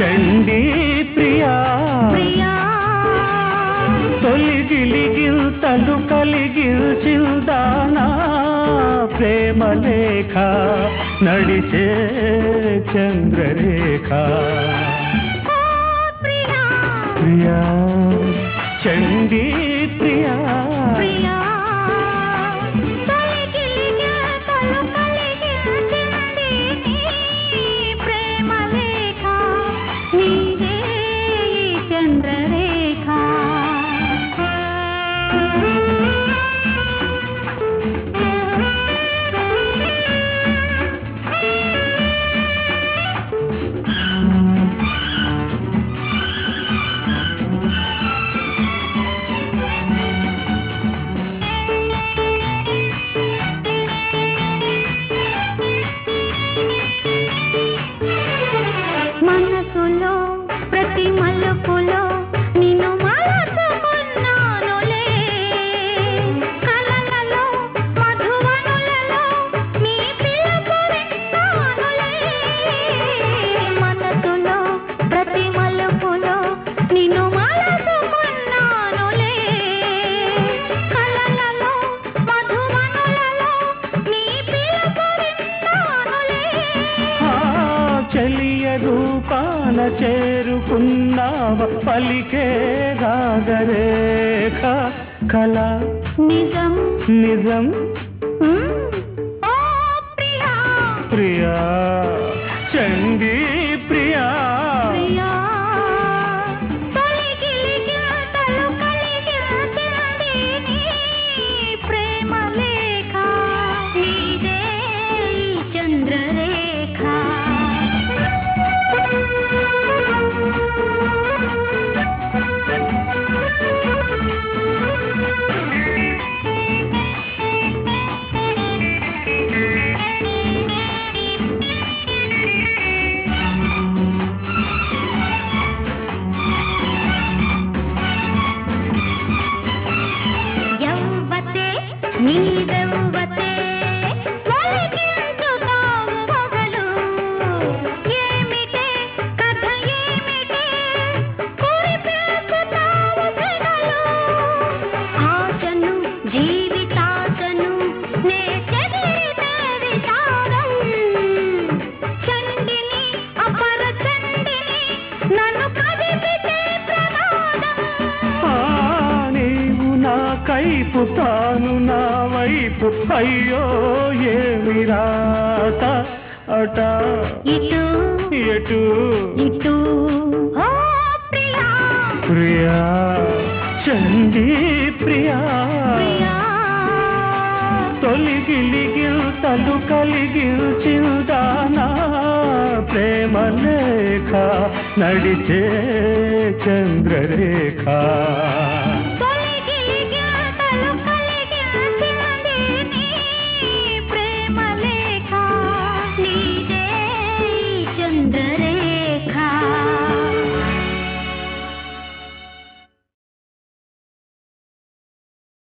చండీ ప్రియా ప్రియా తొలిగిలిగిల్తలు కలిగిల్చిందానా ప్రేమ లేఖ నడిచే చంద్రరేఖ ఓ ప్రియా ప్రియా చండీ ప్రియా ప్రియా తొలగిలిగా తలు కలిగించింది నీ ప్రేమ లేఖ నీదే ఈ చంద్రరేఖ మనసులో ప్రతి మలుపులో నిన్ను మరచుకున్నానులే కలలలో మధువనులలో నీ పిలుపు విన్నానులే మనసులో ప్రతి మలుపులో నిన్ను మరచుకున్నానులే కలలలో మధువనులలో నీ పిలుపు విన్నానులే ఆ చలియ రూపాన చేరుకున్నావ పలికే రాగరేఖ కళ నిజం నిజం మ్మ్. ఓ ప్రియా ప్రియా చండీ ప్రియా ప్రియా తొలగిలిగితలు కలిగించింది నీ ప్రేమ లేఖ నీదే ఈ చంద్రరేఖ యవ్వతే నీదవ్వతే ఒలికించుతావు మొగలు ఏమిటే కథ ఏమిటే కురిపేసుతావు సెగలు ఆశను జీవితాశను నే చెదిరితే విచారం చండిని అపర చండిని నన్ను కదిపితే ప్రమాదం ఆ, నీవు నా కైపు తాను నా వైపు అయ్యో ఏమి రాత అట ఇటు ఎటు ఇటు ఓ ప్రియా ప్రియా చండీ ప్రియా ప్రియా తొలిగిలిగిల్తలు కలిగిల్చిందానా ప్రేమ లేఖ నడిచే చంద్రరేఖ